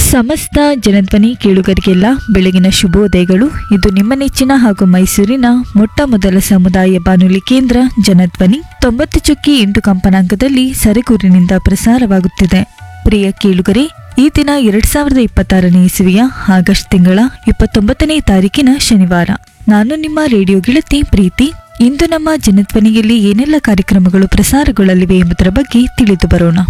ಸಮಸ್ತ ಜನಧ್ವನಿ ಕೇಳುಗರಿಗೆಲ್ಲ ಬೆಳಗಿನ ಶುಭೋದಯಗಳು ಇದು ನಿಮ್ಮ ನೆಚ್ಚಿನ ಹಾಗೂ ಮೈಸೂರಿನ ಮೊಟ್ಟ ಮೊದಲ ಸಮುದಾಯ ಬಾನುಲಿ ಕೇಂದ್ರ ಜನಧ್ವನಿ ತೊಂಬತ್ತು ಚುಕ್ಕಿ ಎಂಟು ಕಂಪನಾಂಕದಲ್ಲಿ ಸರಗೂರಿನಿಂದ ಪ್ರಸಾರವಾಗುತ್ತಿದೆ ಪ್ರಿಯ ಕೇಳುಗರೆ ಈ ದಿನ ಎರಡ್ ಸಾವಿರದ ಇಪ್ಪತ್ತಾರನೇ ಇಸವಿಯ ಆಗಸ್ಟ್ ತಿಂಗಳ ಇಪ್ಪತ್ತೊಂಬತ್ತನೇ ತಾರೀಕಿನ ಶನಿವಾರ ನಾನು ನಿಮ್ಮ ರೇಡಿಯೋ ಗೆಳತಿ ಪ್ರೀತಿ ಇಂದು ನಮ್ಮ ಜನಧ್ವನಿಯಲ್ಲಿ ಏನೆಲ್ಲ ಕಾರ್ಯಕ್ರಮಗಳು ಪ್ರಸಾರಗೊಳ್ಳಲಿವೆ ಎಂಬುದರ ಬಗ್ಗೆ ತಿಳಿದು ಬರೋಣ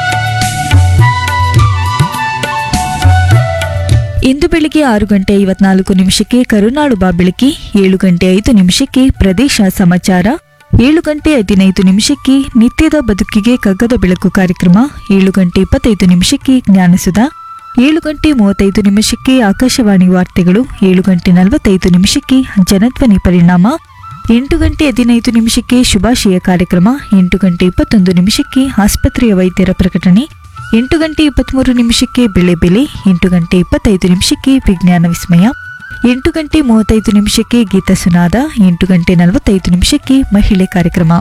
ಇಂದು ಬೆಳಿಗ್ಗೆ ಆರು ಗಂಟೆ ಐವತ್ನಾಲ್ಕು ನಿಮಿಷಕ್ಕೆ ಕರುನಾಳು ಬಾ ಬೆಳಕಿ ಏಳು ಗಂಟೆ ಐದು ನಿಮಿಷಕ್ಕೆ ಪ್ರದೇಶ ಸಮಾಚಾರ ಏಳು ಗಂಟೆ ಹದಿನೈದು ನಿಮಿಷಕ್ಕೆ ನಿತ್ಯದ ಬದುಕಿಗೆ ಕಗ್ಗದ ಬೆಳಕು ಕಾರ್ಯಕ್ರಮ ಏಳು ಗಂಟೆ ಇಪ್ಪತ್ತೈದು ನಿಮಿಷಕ್ಕೆ ಜ್ಞಾನಸುಧ ಏಳು ಗಂಟೆ ಮೂವತ್ತೈದು ನಿಮಿಷಕ್ಕೆ ಆಕಾಶವಾಣಿ ವಾರ್ತೆಗಳು ಏಳು ಗಂಟೆ ನಲವತ್ತೈದು ನಿಮಿಷಕ್ಕೆ ಜನಧ್ವನಿ ಪರಿಣಾಮ ಎಂಟು ಗಂಟೆ ಹದಿನೈದು ನಿಮಿಷಕ್ಕೆ ಶುಭಾಶಯ ಕಾರ್ಯಕ್ರಮ ಎಂಟು ಗಂಟೆ ಇಪ್ಪತ್ತೊಂದು ನಿಮಿಷಕ್ಕೆ ಆಸ್ಪತ್ರೆಯ ವೈದ್ಯರ ಪ್ರಕಟಣೆ ಎಂಟು ಗಂಟೆ ಇಪ್ಪತ್ತ್ಮೂರು ನಿಮಿಷಕ್ಕೆ ಬೆಳೆ ಬೆಲೆ ಎಂಟು ಗಂಟೆ ಇಪ್ಪತ್ತೈದು ನಿಮಿಷಕ್ಕೆ ವಿಜ್ಞಾನ ವಿಸ್ಮಯ ಎಂಟು ಗಂಟೆ ಮೂವತ್ತೈದು ನಿಮಿಷಕ್ಕೆ ಗೀತ ಸುನಾದ ಎಂಟು ಗಂಟೆ ನಲವತ್ತೈದು ನಿಮಿಷಕ್ಕೆ ಮಹಿಳೆ ಕಾರ್ಯಕ್ರಮ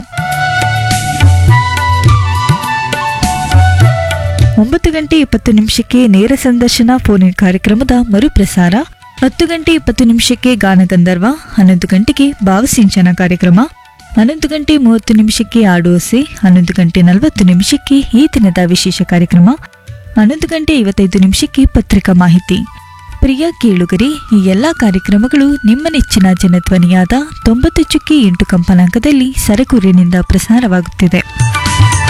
ಒಂಬತ್ತು ಗಂಟೆ ಇಪ್ಪತ್ತು ನಿಮಿಷಕ್ಕೆ ನೇರ ಸಂದರ್ಶನ ಫೋನ್ ಇನ್ ಕಾರ್ಯಕ್ರಮದ ಮರುಪ್ರಸಾರ ಹತ್ತು ಗಂಟೆ ಇಪ್ಪತ್ತು ನಿಮಿಷಕ್ಕೆ ಗಾನಗಂಧರ್ವ ಹನ್ನೊಂದು ಗಂಟೆಗೆ ಭಾವಸಿಂಚನ ಕಾರ್ಯಕ್ರಮ ಹನ್ನೊಂದು ಗಂಟೆ ಮೂವತ್ತು ನಿಮಿಷಕ್ಕೆ ಆಡೋಸೆ ಹನ್ನೊಂದು ಗಂಟೆ ನಲವತ್ತು ನಿಮಿಷಕ್ಕೆ ಈ ದಿನದ ವಿಶೇಷ ಕಾರ್ಯಕ್ರಮ ಹನ್ನೊಂದು ಗಂಟೆ ಐವತ್ತೈದು ನಿಮಿಷಕ್ಕೆ ಪತ್ರಿಕಾ ಮಾಹಿತಿ ಪ್ರಿಯ ಕೇಳುಗರೆ ಈ ಎಲ್ಲ ಕಾರ್ಯಕ್ರಮಗಳು ನಿಮ್ಮ ನೆಚ್ಚಿನ ಜನಧ್ವನಿಯಾದ ತೊಂಬತ್ತು ಚುಕ್ಕಿ ಎಂಟು ಕಂಪನಾಂಕದಲ್ಲಿ ಸರಗೂರಿನಿಂದ ಪ್ರಸಾರವಾಗುತ್ತಿದೆ